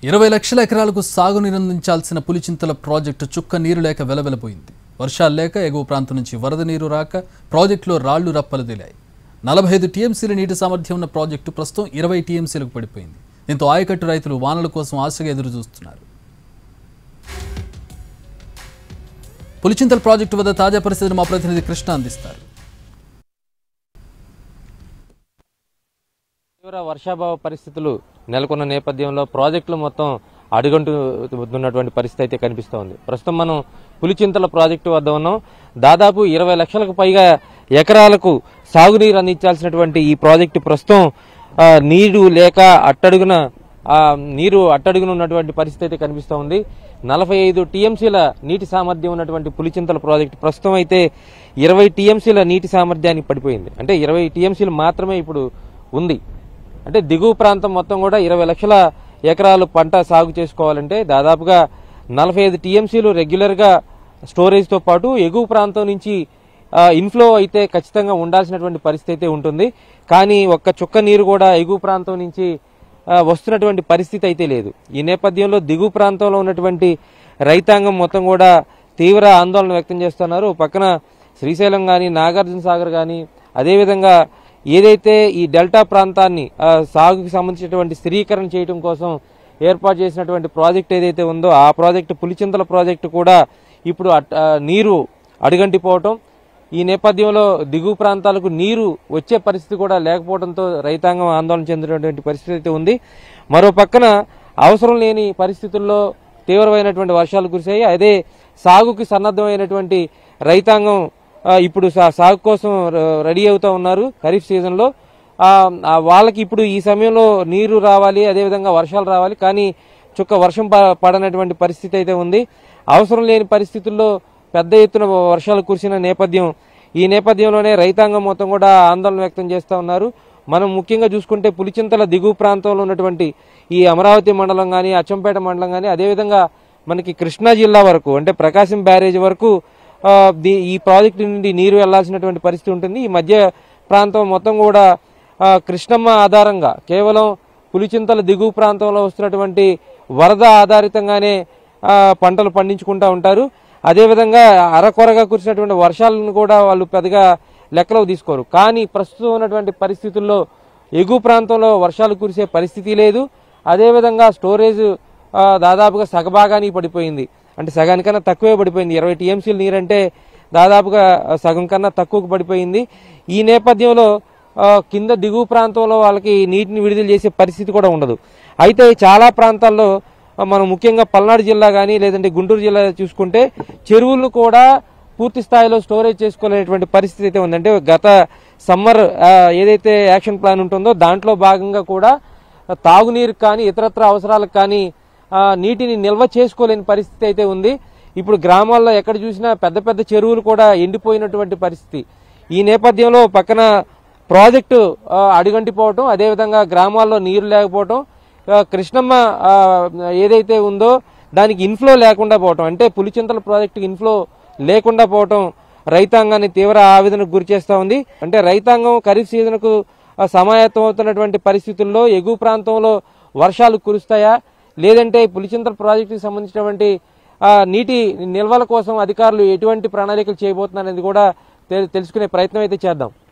ఇరవై లక్షల ఎకరాలకు సాగునీరు అందించాల్సిన పులిచింతల ప్రాజెక్టు చుక్క నీరు లేక వెలవెలపోయింది వర్షాలు లేక ఎగువ ప్రాంతం నుంచి వరద నీరు రాక ప్రాజెక్టులో రాళ్లు రప్పలు తేలాయి నలభై ఐదు టీఎంసీల నీటి సామర్థ్యం ఉన్న ప్రాజెక్టు ప్రస్తుతం ఇరవై టీఎంసీలకు పడిపోయింది దీంతో ఆయకట్టు రైతులు వానల కోసం ఆశగా ఎదురు చూస్తున్నారు పులిచింతల ప్రాజెక్టు వద్ద తాజా పరిస్థితిని మా ప్రతినిధి కృష్ణ అందిస్తారు తీవ్ర వర్షాభావ పరిస్థితులు నెలకొన్న నేపథ్యంలో ప్రాజెక్టులు మొత్తం అడుగంటున్నటువంటి పరిస్థితి అయితే కనిపిస్తోంది ప్రస్తుతం మనం పులిచింతల ప్రాజెక్టు వద్ద ఉన్నాం దాదాపు ఇరవై లక్షలకు పైగా ఎకరాలకు సాగునీరు అందించాల్సినటువంటి ఈ ప్రాజెక్టు ప్రస్తుతం ఆ, నీరు లేక అట్టడుగున ఆ, నీరు అట్టడుగున ఉన్నటువంటి పరిస్థితి అయితే కనిపిస్తూ ఉంది నలభై ఐదు టీఎంసీల నీటి సామర్థ్యం ఉన్నటువంటి పులిచింతల ప్రాజెక్టు ప్రస్తుతం అయితే ఇరవై టీఎంసీల నీటి సామర్థ్యానికి పడిపోయింది అంటే ఇరవై టీఎంసీలు మాత్రమే ఇప్పుడు ఉంది అంటే దిగువ ప్రాంతం మొత్తం కూడా ఇరవై లక్షల ఎకరాలు పంట సాగు చేసుకోవాలంటే దాదాపుగా నలభై ఐదు టీఎంసీలు రెగ్యులర్గా స్టోరేజ్తో పాటు ఎగువ ప్రాంతం నుంచి ఆ, ఇన్ఫ్లో అయితే ఖచ్చితంగా ఉండాల్సినటువంటి పరిస్థితి అయితే ఉంటుంది కానీ ఒక్క చుక్క నీరు కూడా ఎగువ ప్రాంతం నుంచి ఆ, వస్తున్నటువంటి పరిస్థితి అయితే లేదు ఈ నేపథ్యంలో దిగువ ప్రాంతంలో ఉన్నటువంటి రైతాంగం మొత్తం కూడా తీవ్ర ఆందోళన వ్యక్తం చేస్తున్నారు ఓ పక్కన శ్రీశైలం కానీ నాగార్జున సాగర్ కానీ అదేవిధంగా ఏదైతే ఈ డెల్టా ప్రాంతాన్ని ఆ, సాగుకి సంబంధించినటువంటి స్థిరీకరణ చేయడం కోసం ఏర్పాటు చేసినటువంటి ప్రాజెక్ట్ ఏదైతే ఉందో ఆ ప్రాజెక్టు పులిచింతల ప్రాజెక్టు కూడా ఇప్పుడు అట్- ఆ, నీరు అడుగంటిపోవటం ఈ నేపథ్యంలో దిగువ ప్రాంతాలకు నీరు వచ్చే పరిస్థితి కూడా లేకపోవడంతో రైతాంగం ఆందోళన చెందినటువంటి పరిస్థితి అయితే ఉంది మరో పక్కన అవసరం లేని పరిస్థితుల్లో తీవ్రమైనటువంటి వర్షాలు కురిశాయి అదే సాగుకి సన్నద్ధమైనటువంటి రైతాంగం ఆ, ఇప్పుడు సా- సాగు కోసం ర- రెడీ అవుతా ఉన్నారు ఖరీఫ్ సీజన్లో ఆ, ఆ వాళ్ళకి ఇప్పుడు ఈ సమయంలో నీరు రావాలి అదేవిధంగా వర్షాలు రావాలి కానీ చుక్క వర్షం ప- పడనటువంటి పరిస్థితి అయితే ఉంది అవసరం లేని పరిస్థితుల్లో పెద్ద ఎత్తున వర్షాలు కురిసిన నేపథ్యం ఈ నేపథ్యంలోనే రైతాంగం మొత్తం కూడా ఆందోళన వ్యక్తం చేస్తూ ఉన్నారు మనం ముఖ్యంగా చూసుకుంటే పులిచింతల దిగువ ప్రాంతంలో ఉన్నటువంటి ఈ అమరావతి మండలం కానీ అచ్చంపేట మండలం కానీ అదేవిధంగా మనకి కృష్ణా జిల్లా వరకు అంటే ప్రకాశం బ్యారేజ్ వరకు ఆ, ది- ఈ ప్రాజెక్టు నుండి నీరు వెళ్లాల్సినటువంటి పరిస్థితి ఉంటుంది ఈ మధ్య ప్రాంతం మొత్తం కూడా ఆ, కృష్ణమ్మ ఆధారంగా కేవలం పులిచింతల దిగువ ప్రాంతంలో వస్తున్నటువంటి వరద ఆధారితంగానే ఆ, పంటలు పండించుకుంటా ఉంటారు అదేవిధంగా అరకొరగా కురిసినటువంటి వర్షాలను కూడా వాళ్ళు పెద్దగా లెక్కలోకి తీసుకోరు కానీ ప్రస్తుతం ఉన్నటువంటి పరిస్థితుల్లో ఎగువ ప్రాంతంలో వర్షాలు కురిసే పరిస్థితి లేదు అదేవిధంగా స్టోరేజ్ ఆ, దాదాపుగా సగభాగానికి పడిపోయింది అంటే సగానికన్నా తక్కువే పడిపోయింది ఇరవై టీఎంసీలు నీరంటే దాదాపుగా సగం కన్నా తక్కువకు పడిపోయింది ఈ నేపథ్యంలో ఆ, కింద దిగువ ప్రాంతంలో వాళ్ళకి నీటిని విడుదల చేసే పరిస్థితి కూడా ఉండదు అయితే చాలా ప్రాంతాల్లో ఆ, మనం ముఖ్యంగా పల్నాడు జిల్లా కానీ లేదంటే గుంటూరు జిల్లా చూసుకుంటే చెరువులను కూడా పూర్తి స్థాయిలో స్టోరేజ్ చేసుకోలేనటువంటి పరిస్థితి అయితే ఉంది అంటే గత సమ్మర్ ఆ, ఏదైతే యాక్షన్ ప్లాన్ ఉంటుందో దాంట్లో భాగంగా కూడా తాగునీరు కానీ ఇతరత్ర అవసరాలకు కానీ ఆ, నీటిని నిల్వ చేసుకోలేని పరిస్థితి అయితే ఉంది ఇప్పుడు గ్రామాల్లో ఎక్కడ చూసినా పెద్ద పెద్ద చెరువులు కూడా ఎండిపోయినటువంటి పరిస్థితి ఈ నేపథ్యంలో పక్కన ప్రాజెక్టు ఆ, అడుగంటిపోవటం అదేవిధంగా గ్రామాల్లో నీరు లేకపోవటం ఆ, కృష్ణమ్మ ఆ, ఏదైతే ఉందో దానికి ఇన్ఫ్లో లేకుండా పోవటం అంటే పులిచింతల ప్రాజెక్టుకి ఇన్ఫ్లో లేకుండా పోవటం రైతాంగాన్ని తీవ్ర ఆవేదనకు గురి చేస్తా ఉంది అంటే రైతాంగం ఖరీఫ్ సీజన్కు ఆ, సమాయత్తం అవుతున్నటువంటి పరిస్థితుల్లో ఎగువ ప్రాంతంలో వర్షాలు కురుస్తాయా లేదంటే పులిచింతల ప్రాజెక్టుకి సంబంధించినటువంటి ఆ, నీటి నిల్వల కోసం అధికారులు ఎటువంటి ప్రణాళికలు చేయబోతున్నారనేది కూడా తె- తెలుసుకునే ప్రయత్నం అయితే చేద్దాం